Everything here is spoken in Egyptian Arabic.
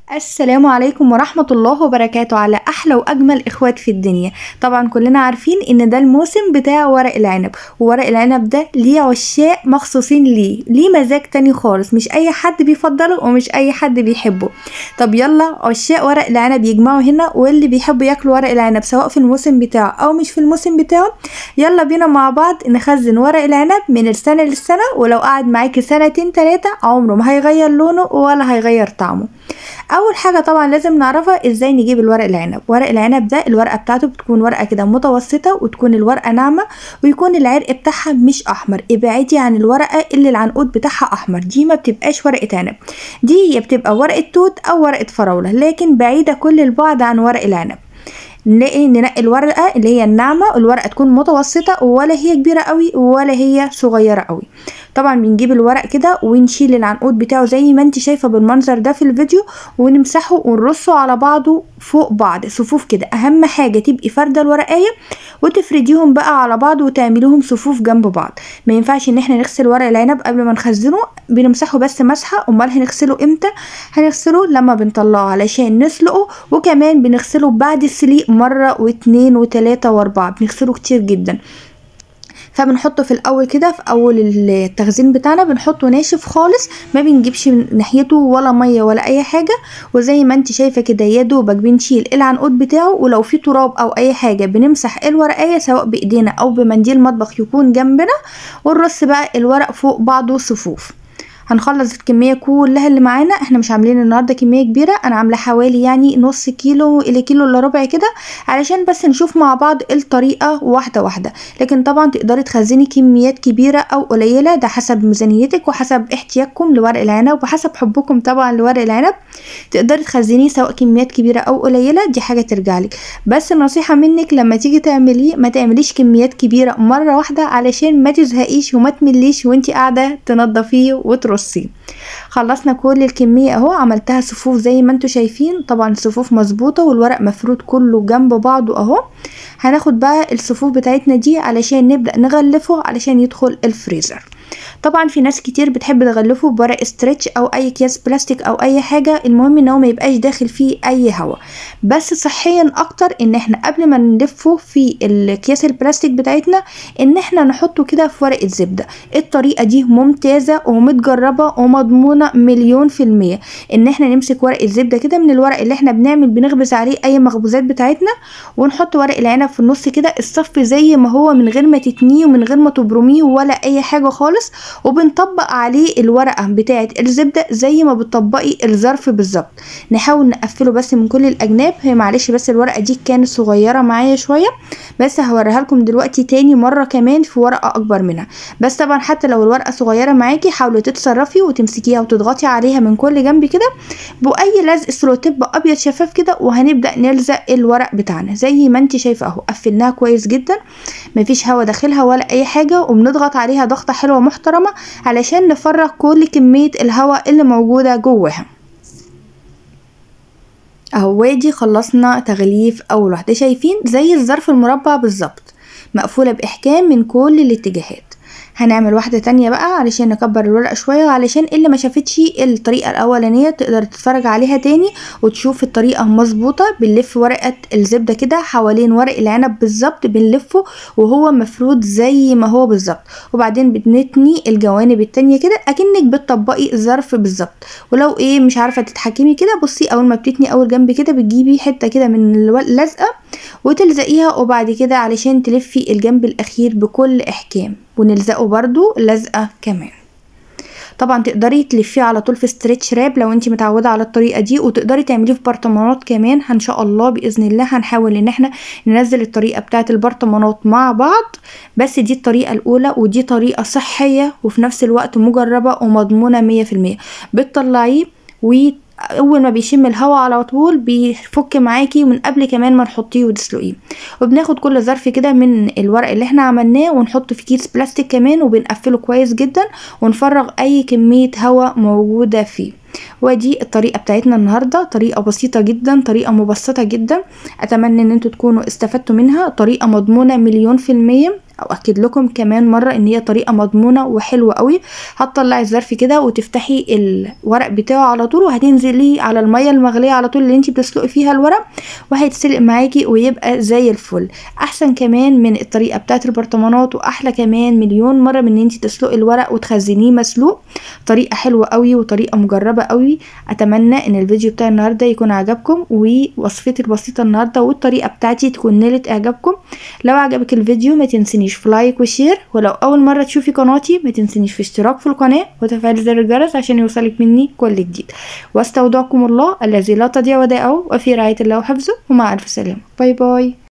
السلام عليكم ورحمة الله وبركاته على أحلى وأجمل إخوات في الدنيا طبعا كلنا عارفين إن ده الموسم بتاع ورق العنب وورق العنب ده ليه عشاق مخصوصين ليه ليه مزاج تاني خالص مش أي حد بيفضله ومش أي حد بيحبه طب يلا عشاق ورق العنب يجمعوا هنا واللي بيحبوا ياكلوا ورق العنب سواء في الموسم بتاعه أو مش في الموسم بتاعه يلا بينا مع بعض نخزن ورق العنب من السنة للسنة ولو قعد معاكي سنتين تلاتة عمره ما هيغير لونه ولا هيغير طعمه اول حاجه طبعا لازم نعرفها ازاي نجيب الورق العنب ورق العنب ده الورقه بتاعته بتكون ورقه كده متوسطه وتكون الورقه ناعمه ويكون العرق بتاعها مش احمر ابعدي عن الورقه اللي العنقود بتاعها احمر دي ما بتبقاش ورقه عنب دي هي بتبقى ورقه توت او ورقه فراوله لكن بعيده كل البعد عن ورق العنب نلاقي ننقي الورقه اللي هي الناعمه الورقه تكون متوسطه ولا هي كبيره قوي ولا هي صغيره قوي طبعا بنجيب الورق كده ونشيل العنقود بتاعه زي ما انت شايفه بالمنظر ده في الفيديو ونمسحه ونرصه على بعضه فوق بعض صفوف كده اهم حاجه تبقي فارده الورقايه وتفرديهم بقى على بعض وتعمليهم صفوف جنب بعض ما ينفعش ان احنا نغسل ورق العنب قبل ما نخزنه بنمسحه بس مسحه امال هنغسله امتى هنغسله لما بنطلعه علشان نسلقه وكمان بنغسله بعد السليق مره واتنين وتلاته واربعه بنغسله كتير جدا فبنحطه في الاول كده في اول التخزين بتاعنا بنحطه ناشف خالص ما بنجيبش من ناحيته ولا ميه ولا اي حاجه وزي ما انت شايفه كده يا دوبك بنشيل العنقود بتاعه ولو في تراب او اي حاجه بنمسح الورقايه سواء بايدينا او بمنديل مطبخ يكون جنبنا ونرص بقى الورق فوق بعضه صفوف هنخلص الكميه كلها اللي معانا احنا مش عاملين النهارده كميه كبيره انا عامله حوالي يعني نص كيلو الى كيلو الا ربع كده علشان بس نشوف مع بعض الطريقه واحده واحده لكن طبعا تقدري تخزني كميات كبيره او قليله ده حسب ميزانيتك وحسب احتياجكم لورق العنب وحسب حبكم طبعا لورق العنب تقدري تخزنيه سواء كميات كبيره او قليله دي حاجه ترجع لك بس نصيحه منك لما تيجي تعمليه ما تعمليش كميات كبيره مره واحده علشان ما تزهقيش وما تمليش وانتي قاعده تنضفيه وترصيه بصي خلصنا كل الكمية اهو عملتها صفوف زي ما انتوا شايفين طبعا الصفوف مظبوطة والورق مفرود كله جنب بعضه اهو هناخد بقى الصفوف بتاعتنا دي علشان نبدأ نغلفه علشان يدخل الفريزر طبعا في ناس كتير بتحب تغلفه بورق استرتش او اي اكياس بلاستيك او اي حاجه المهم ان هو ما يبقاش داخل فيه اي هواء بس صحيا اكتر ان احنا قبل ما نلفه في الاكياس البلاستيك بتاعتنا ان احنا نحطه كده في ورقه زبده الطريقه دي ممتازه ومتجربه ومضمونه مليون في الميه ان احنا نمسك ورق الزبده كده من الورق اللي احنا بنعمل بنخبز عليه اي مخبوزات بتاعتنا ونحط ورق العنب في النص كده الصف زي ما هو من غير ما تتنيه ومن غير ما تبرميه ولا اي حاجه خالص وبنطبق عليه الورقه بتاعه الزبده زي ما بتطبقي الظرف بالظبط نحاول نقفله بس من كل الاجناب هي معلش بس الورقه دي كانت صغيره معايا شويه بس هوريها لكم دلوقتي تاني مره كمان في ورقه اكبر منها بس طبعا حتى لو الورقه صغيره معاكي حاولي تتصرفي وتمسكيها وتضغطي عليها من كل جنب كده باي لزق سلوتيب ابيض شفاف كده وهنبدا نلزق الورق بتاعنا زي ما انت شايفه اهو قفلناها كويس جدا مفيش هوا داخلها ولا اي حاجه وبنضغط عليها ضغطه حلوه محترمه علشان نفرغ كل كميه الهواء اللي موجوده جواها اهو وادي خلصنا تغليف اول واحده شايفين زي الظرف المربع بالظبط مقفوله باحكام من كل الاتجاهات هنعمل واحدة تانية بقى علشان نكبر الورقة شوية علشان اللي ما شافتش الطريقة الأولانية تقدر تتفرج عليها تاني وتشوف الطريقة مظبوطة بنلف ورقة الزبدة كده حوالين ورق العنب بالظبط بنلفه وهو مفرود زي ما هو بالظبط وبعدين بنتني الجوانب التانية كده أكنك بتطبقي الظرف بالظبط ولو ايه مش عارفة تتحكمي كده بصي أول ما بتتني أول جنب كده بتجيبي حتة كده من اللزقة وتلزقيها وبعد كده علشان تلفي الجنب الأخير بكل إحكام ونلزقه برضو لزقة كمان طبعا تقدري تلفيه على طول في ستريتش راب لو انت متعوده على الطريقه دي وتقدري تعمليه في برطمانات كمان ان شاء الله باذن الله هنحاول ان احنا ننزل الطريقه بتاعه البرطمانات مع بعض بس دي الطريقه الاولى ودي طريقه صحيه وفي نفس الوقت مجربه ومضمونه مية في المية بتطلعيه و اول ما بيشم الهواء على طول بيفك معاكي من قبل كمان ما نحطيه وتسلقيه وبناخد كل ظرف كده من الورق اللي احنا عملناه ونحطه في كيس بلاستيك كمان وبنقفله كويس جدا ونفرغ اي كميه هواء موجوده فيه ودي الطريقة بتاعتنا النهاردة طريقة بسيطة جدا طريقة مبسطة جدا اتمنى ان انتوا تكونوا استفدتوا منها طريقة مضمونة مليون في المية اؤكد لكم كمان مره ان هي طريقه مضمونه وحلوه قوي هتطلعي الظرف كده وتفتحي الورق بتاعه على طول وهتنزليه على الميه المغليه على طول اللي انت بتسلقي فيها الورق وهيتسلق معاكي ويبقى زي الفل احسن كمان من الطريقه بتاعت البرطمانات واحلى كمان مليون مره من ان انت تسلقي الورق وتخزنيه مسلوق طريقه حلوه قوي وطريقه مجربه قوي اتمنى ان الفيديو بتاع النهارده يكون عجبكم ووصفتي البسيطه النهارده والطريقه بتاعتي تكون نالت اعجابكم لو عجبك الفيديو ما تنسنيش في لايك وشير ولو اول مره تشوفي قناتي ما تنسنيش في اشتراك في القناه وتفعيل زر الجرس عشان يوصلك مني كل جديد واستودعكم الله الذي لا تضيع ودائعه وفي رعايه الله وحفظه ومع الف سلامه باي باي